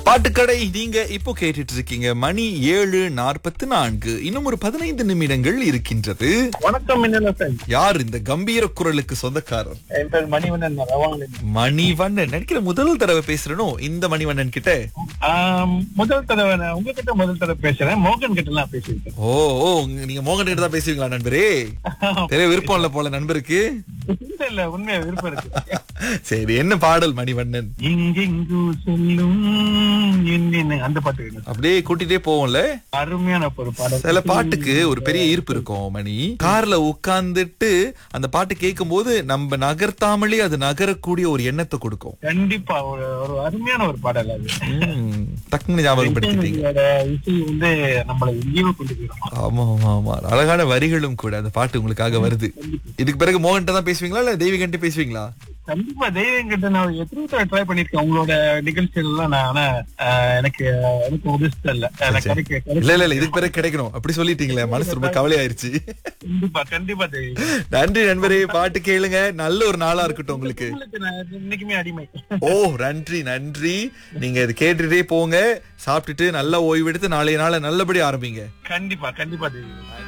பாட்டுக்கடை நீங்க இப்போ கேட்டுட்டு இருக்கீங்க மணி ஏழு நாற்பத்தி நான்கு இன்னும் ஒரு பதினைந்து நிமிடங்கள் இருக்கின்றது வணக்கம் மின்னலசன் யார் இந்த கம்பீர குரலுக்கு சொந்தக்காரர் என் பேர் மணிவண்ணன் நான் ரவாங்கலின் மணிவண்ணன் நினைக்கிற முதல் தடவை பேசுறனோ இந்த மணிவண்ணன் கிட்ட ஆம், முதல் தடவை நான் உங்ககிட்ட முதல் தடவை பேசுறேன் மோகன் கிட்ட எல்லாம் பேசியிருக்கேன் ஓ ஓ உங்க- நீங்க மோகன் கிட்ட தான் பேசுவீங்களா நண்பரே பெரிய விருப்பம் இல்ல போல நண்பருக்கு இல்ல இல்ல உண்மையா விருப்பம் இருக்கு சரி என்ன பாடல் மணிவண்ணன் எங்கெங்கு செல்லும் என்னென்ன அந்த பாட்டு வேணும். அப்படியே கூட்டிட்டே போவோம்ல அருமையான ஒரு பாடல் சில பாட்டுக்கு ஒரு பெரிய ஈர்ப்பு இருக்கும் மணி கார்ல உட்கார்ந்துட்டு அந்த பாட்டு கேட்கும் போது நம்ம நகர்த்தாமலே அது நகரக்கூடிய ஒரு எண்ணத்தை கொடுக்கும் கண்டிப்பா ஒரு ஒரு அருமையான ஒரு பாடல் அது ம், டக்குன்னு ஞாபகப்படுத்திட்டீங்க இசையோட இசை வந்து நம்மளை எங்கேயோ கொண்டு போயிடும் ஆமா ஆமா ஆமா அழகான வரிகளும் கூட அந்த பாட்டு உங்களுக்காக வருது இதுக்கு பிறகு மோகன்ட்ட தான் பேசுவீங்களா இல்ல தெய்வீகன்ட்ட பேசுவீங்களா கண்டிப்பா தெய்வம் கிட்ட நான் எத்தனை தடவை ட்ரை பண்ணிருக்கேன் உங்களோட நிகழ்ச்சிகள் எல்லாம் நான் ஆனா ஆஹ், எனக்கு எனக்கு உதவிச்சது இல்ல எனக்கு கிடைக்க கிடைக்க- இல்ல இல்ல இல்ல இதுக்கு பிறகு கிடைக்கணும் அப்படி சொல்லிட்டீங்களே மனசு ரொம்ப கவலையாயிருச்சு கண்டிப்பா கண்டிப்பா தெய்வம் நன்றி நண்பரே பாட்டு கேளுங்க நல்ல ஒரு நாளா இருக்கட்டும் உங்களுக்கு உங்களுக்கு நான் இன்னைக்குமே அடிமை ஓ நன்றி நன்றி நீங்க இது கேட்டுட்டே போங்க சாப்பிட்டுட்டு நல்லா ஓய்வெடுத்து நாளைய நாளை நல்லபடி ஆரம்பிங்க கண்டிப்பா கண்டிப்பா தெய்வம்